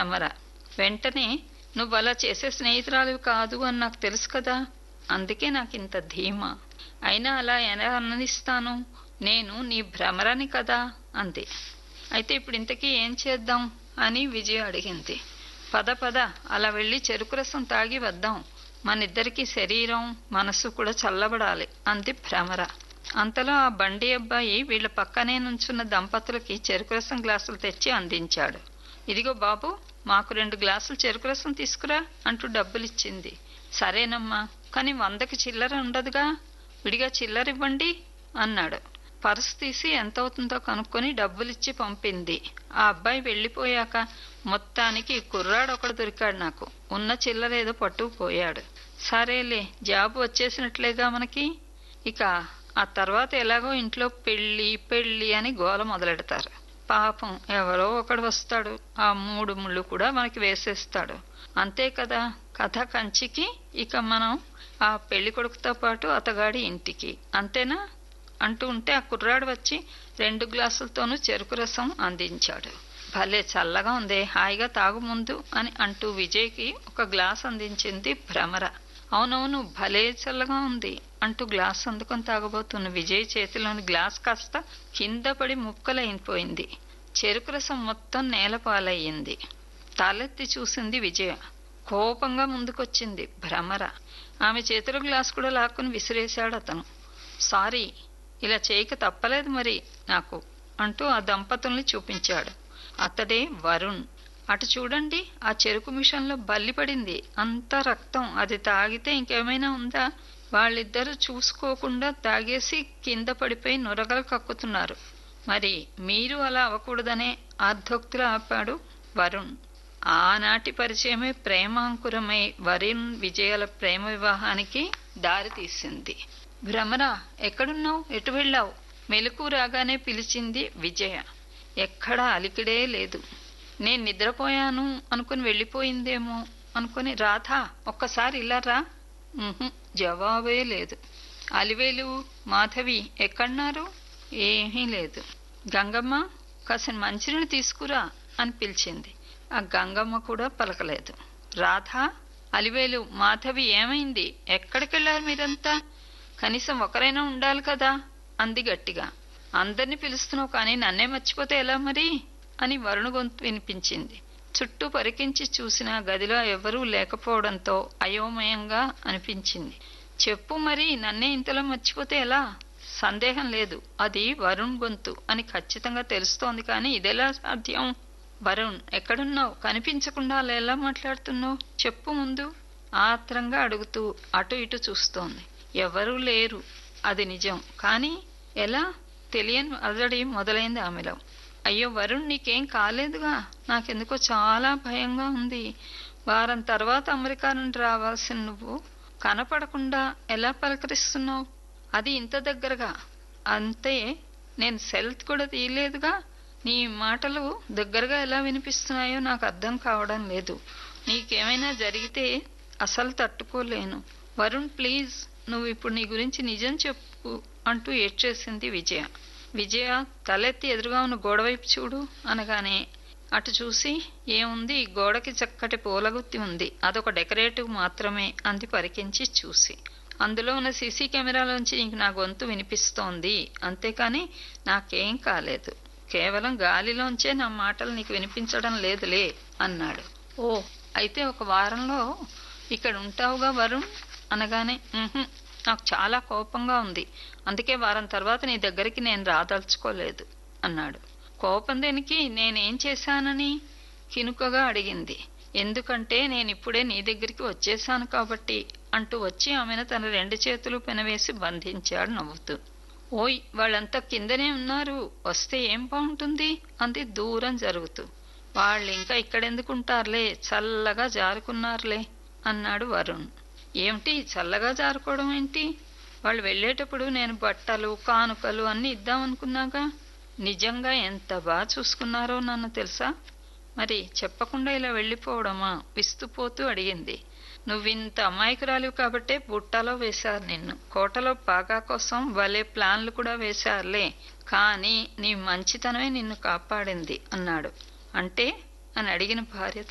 భ్రమర వెంటనే నువ్వు అలా చేసే స్నేహితురాలు కాదు అని నాకు తెలుసు కదా అందుకే నాకు ఇంత ధీమా అయినా అలా ఎలా అన్నదిస్తాను నేను నీ భ్రమరని కదా అంది అయితే ఇప్పుడు ఇంతకీ ఏం చేద్దాం అని విజయ అడిగింది పద పద అలా వెళ్ళి చెరుకు రసం తాగి వద్దాం మనిద్దరికి శరీరం మనసు కూడా చల్లబడాలి అంది భ్రమర అంతలో ఆ బండి అబ్బాయి వీళ్ళ పక్కనే నుంచున్న దంపతులకి చెరుకు రసం గ్లాసులు తెచ్చి అందించాడు ఇదిగో బాబు మాకు రెండు గ్లాసులు చెరుకు రసం తీసుకురా అంటూ డబ్బులిచ్చింది సరేనమ్మా కానీ వందకి చిల్లర ఉండదుగా విడిగా చిల్లర ఇవ్వండి అన్నాడు పర్స్ తీసి ఎంత అవుతుందో కనుక్కొని డబ్బులిచ్చి పంపింది ఆ అబ్బాయి వెళ్ళిపోయాక మొత్తానికి కుర్రాడు ఒకడు దొరికాడు నాకు ఉన్న చిల్లర ఏదో పట్టుకుపోయాడు సరేలే జాబ్ వచ్చేసినట్లేగా మనకి ఇక ఆ తర్వాత ఎలాగో ఇంట్లో పెళ్ళి పెళ్ళి అని గోల మొదలెడతారు పాపం ఎవరో ఒకడు వస్తాడు ఆ మూడు ముళ్ళు కూడా మనకి వేసేస్తాడు అంతే కదా కథ కంచికి ఇక మనం ఆ పెళ్లి కొడుకుతో పాటు అతగాడి ఇంటికి అంతేనా అంటూ ఉంటే ఆ కుర్రాడు వచ్చి రెండు గ్లాసులతోనూ చెరుకు రసం అందించాడు భలే చల్లగా ఉంది హాయిగా తాగు ముందు అని అంటూ విజయ్కి ఒక గ్లాస్ అందించింది భ్రమర అవునవును భలే చల్లగా ఉంది అంటూ గ్లాస్ అందుకొని తాగబోతున్న విజయ్ చేతిలోని గ్లాస్ కాస్త కింద పడి ముక్కలైపోయింది చెరుకు రసం మొత్తం నేలపాలయ్యింది తలెత్తి చూసింది విజయ కోపంగా ముందుకొచ్చింది భ్రమర ఆమె చేతిలో గ్లాస్ కూడా లాక్కుని విసిరేశాడు అతను సారీ ఇలా చేయక తప్పలేదు మరి నాకు అంటూ ఆ దంపతుల్ని చూపించాడు అతడే వరుణ్ అటు చూడండి ఆ చెరుకు మిషన్లో బల్లి పడింది అంతా రక్తం అది తాగితే ఇంకేమైనా ఉందా వాళ్ళిద్దరూ చూసుకోకుండా తాగేసి కింద పడిపోయి నొరగలు కక్కుతున్నారు మరి మీరు అలా అవ్వకూడదనే ఆర్ధోక్తులు ఆపాడు వరుణ్ ఆనాటి పరిచయమే ప్రేమాంకురమై వరుణ్ విజయాల ప్రేమ వివాహానికి దారి తీసింది భ్రమర ఎక్కడున్నావు ఎటు వెళ్ళావు మెలకు రాగానే పిలిచింది విజయ ఎక్కడా అలికిడే లేదు నేను నిద్రపోయాను అనుకుని వెళ్ళిపోయిందేమో అనుకుని రాధా ఒక్కసారి ఇలా రా ఉహుం, జవాబే లేదు అలివేలు మాధవి ఎక్కడున్నారు ఏమీ లేదు గంగమ్మ కాసిన మంచినీళ్ళు తీసుకురా అని పిలిచింది ఆ గంగమ్మ కూడా పలకలేదు రాధా అలివేలు మాధవి ఏమైంది ఎక్కడికెళ్ళారు మీరంతా కనీసం ఒకరైనా ఉండాలి కదా అంది గట్టిగా అందరినీ పిలుస్తున్నావు కానీ నన్నే మర్చిపోతే ఎలా మరి అని వరుణ గొంతు వినిపించింది చుట్టూ పరికించి చూసిన గదిలో ఎవరూ లేకపోవడంతో అయోమయంగా అనిపించింది చెప్పు మరి నన్నే ఇంతలో మర్చిపోతే ఎలా సందేహం లేదు అది వరుణ్ గొంతు అని ఖచ్చితంగా తెలుస్తోంది కానీ ఇదెలా సాధ్యం వరుణ్ ఎక్కడున్నావు కనిపించకుండా అలా ఎలా మాట్లాడుతున్నావు చెప్పు ముందు ఆత్రంగా అడుగుతూ అటు ఇటు చూస్తోంది ఎవరూ లేరు అది నిజం కానీ ఎలా తెలియని అలజడి మొదలైంది ఆమెలో అయ్యో వరుణ్ నీకేం కాలేదుగా నాకెందుకో చాలా భయంగా ఉంది వారం తర్వాత అమెరికా నుండి రావాల్సిన నువ్వు కనపడకుండా ఎలా పలకరిస్తున్నావు అది ఇంత దగ్గరగా అంతే నేను సెల్త్ కూడా తీయలేదుగా నీ మాటలు దగ్గరగా ఎలా వినిపిస్తున్నాయో నాకు అర్థం కావడం లేదు నీకేమైనా జరిగితే అసలు తట్టుకోలేను వరుణ్ ప్లీజ్ నువ్వు ఇప్పుడు నీ గురించి నిజం చెప్పు అంటూ ఏడ్చేసింది విజయ విజయ తలెత్తి ఎదురుగా ఉన్న గోడవైపు చూడు అనగానే అటు చూసి ఏముంది ఈ గోడకి చక్కటి పూలగుత్తి ఉంది అదొక డెకరేటివ్ మాత్రమే అంది పరికించి చూసి అందులో ఉన్న సీసీ కెమెరాలోంచి నీకు నా గొంతు వినిపిస్తోంది అంతేకాని నాకేం కాలేదు కేవలం గాలిలోంచే నా మాటలు నీకు వినిపించడం లేదులే అన్నాడు ఓ అయితే ఒక వారంలో ఇక్కడ ఉంటావుగా వరుణ్ అనగానే "ఉహుం, నాకు చాలా కోపంగా ఉంది అందుకే వారం తర్వాత నీ దగ్గరికి నేను రాదలుచుకోలేదు అన్నాడు కోపం దేనికి నేనేం చేశానని కినుకగా అడిగింది ఎందుకంటే నేను ఇప్పుడే నీ దగ్గరికి వచ్చేశాను కాబట్టి అంటూ వచ్చి ఆమెను తన రెండు చేతులు పెనవేసి బంధించాడు నవ్వుతూ ఓయ్ వాళ్ళంతా కిందనే ఉన్నారు వస్తే ఏం బాగుంటుంది అంది దూరం జరుగుతూ వాళ్ళు ఇంకా ఇక్కడెందుకుంటారులే చల్లగా జారుకున్నారులే అన్నాడు వరుణ్ ఏమిటి చల్లగా జారుకోవడం ఏంటి వాళ్ళు వెళ్ళేటప్పుడు నేను బట్టలు కానుకలు అన్ని ఇద్దామనుకున్నాగా నిజంగా ఎంత బాగా చూసుకున్నారో నన్ను తెలుసా మరి చెప్పకుండా ఇలా వెళ్ళిపోవడమా విస్తుపోతూ అడిగింది నువ్వింత అమాయకురాలివి కాబట్టే బుట్టలో వేశారు నిన్ను కోటలో పాగా కోసం భలే ప్లాన్లు కూడా వేశారులే కానీ నీ మంచితనమే నిన్ను కాపాడింది అన్నాడు అంటే అని అడిగిన భార్య